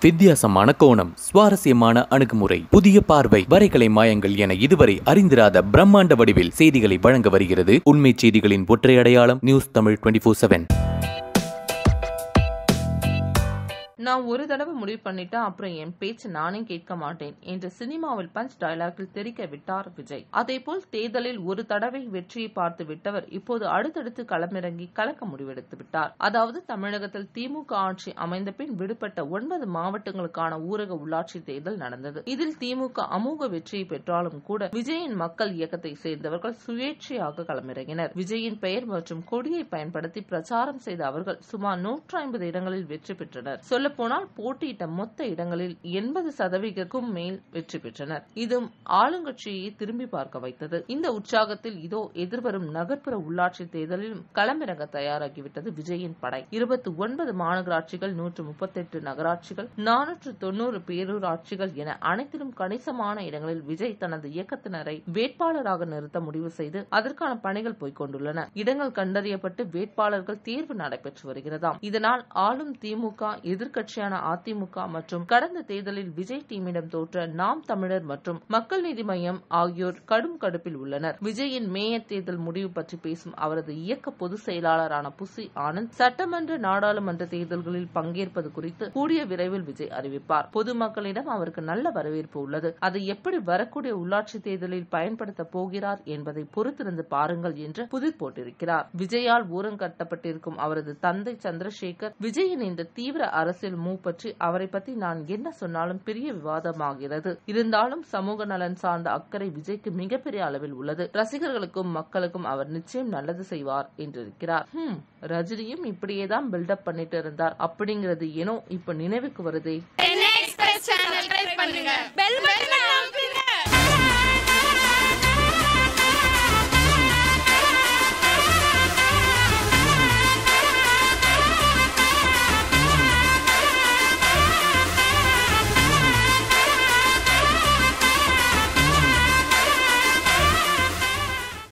வித்தியாசமான கோணம் சுவாரஸ்யமான அணுகுமுறை புதிய பார்வை வரைகலை மாயங்கள் என இதுவரை அறிந்திராத பிரம்மாண்ட வடிவில் செய்திகளை வழங்க வருகிறது உண்மை செய்திகளின் ஒற்றை அடையாளம் news Tamil twenty four seven நான் ஒரு தடவை முடிவு பண்ணிட்டா அப்புறம் என் பேச்சு நானே கேட்க மாட்டேன் என்று சினிமாவில் பஞ்ச் டயலாக்கில் தெரிக்க விட்டார் விஜய் அதேபோல் தேர்தலில் ஒரு தடவை வெற்றியை பார்த்து விட்டவர் இப்போது அடுத்தடுத்து களமிறங்கி கலக்க முடிவெடுத்து விட்டார் அதாவது தமிழகத்தில் திமுக ஆட்சி அமைந்த பின் விடுபட்ட ஒன்பது மாவட்டங்களுக்கான ஊரக உள்ளாட்சி தேர்தல் நடந்தது இதில் திமுக அமோக வெற்றியை பெற்றாலும் கூட விஜயின் மக்கள் இயக்கத்தை சேர்ந்தவர்கள் சுயேட்சையாக களமிறங்கினர் விஜயின் பெயர் மற்றும் கொடியை பயன்படுத்தி பிரச்சாரம் செய்த அவர்கள் சுமார் நூற்று ஐம்பது இடங்களில் வெற்றி பெற்றனர் சொல்ல போனால் போட்டியிட்ட மொத்த இடங்களில் எண்பது சதவீதக்கும் மேல் வெற்றி பெற்றனர் இதுவும் ஆளுங்கட்சியை திரும்பி பார்க்க வைத்தது இந்த உற்சாகத்தில் இதோ எதிர்வரும் நகர்ப்புற உள்ளாட்சி தேர்தலிலும் களமிறங்க தயாராகிவிட்டது விஜயின் படை இருபத்தி ஒன்பது மாநகராட்சிகள் நூற்று முப்பத்தெட்டு நகராட்சிகள் நானூற்று தொன்னூறு பேரூராட்சிகள் என அனைத்திலும் கணிசமான இடங்களில் விஜய் தனது இயக்கத்தினரை வேட்பாளராக நிறுத்த முடிவு செய்து அதற்கான பணிகள் போய்கொண்டுள்ளன இடங்கள் கண்டறியப்பட்டு வேட்பாளர்கள் தேர்வு நடைபெற்று வருகிறதாம் இதனால் ஆளும் திமுக எதிர்க்கட்சியான அதிமுக மற்றும் கடந்த தேர்தலில் விஜய் டீமிடம் தோற்ற நாம் தமிழர் மற்றும் மக்கள் நீதி மய்யம் ஆகியோர் கடும் கடுப்பில் உள்ளனர் விஜயின் மேயர் தேர்தல் முடிவு பற்றி பேசும் அவரது இயக்க பொதுச் செயலாளரான புசி ஆனந்த் சட்டமன்ற நாடாளுமன்ற தேர்தல்களில் பங்கேற்பது குறித்து கூடிய விரைவில் விஜய் அறிவிப்பார் பொதுமக்களிடம் அவருக்கு நல்ல வரவேற்பு உள்ளது அதை எப்படி வரக்கூடிய உள்ளாட்சி தேர்தலில் பயன்படுத்த போகிறார் என்பதை பொறுத்திருந்து பாருங்கள் என்று புதிர் போட்டிருக்கிறார் விஜயால் ஓரங்கட்டப்பட்டிருக்கும் அவரது தந்தை சந்திரசேகர் விஜயின் இந்த தீவிர அரசியல் மூவ் பற்றி அவரை பற்றி நான் என்ன சொன்னாலும் பெரிய விவாதமாகிறது இருந்தாலும் சமூக நலன் சார்ந்த அக்கறை விஜய்க்கு மிகப்பெரிய அளவில் உள்ளது ரசிகர்களுக்கும் மக்களுக்கும் அவர் நிச்சயம் நல்லது செய்வார் என்றிருக்கிறார் ஹம் ரஜினியும் இப்படியேதான் பில்டப் பண்ணிட்டு இருந்தார் அப்படிங்கிறது ஏனோ இப்ப நினைவுக்கு வருதே எக்ஸ்பிரஸ் சேனல் ட்ரை பண்ணுங்க பெல் பட்டனை அமுக்குங்க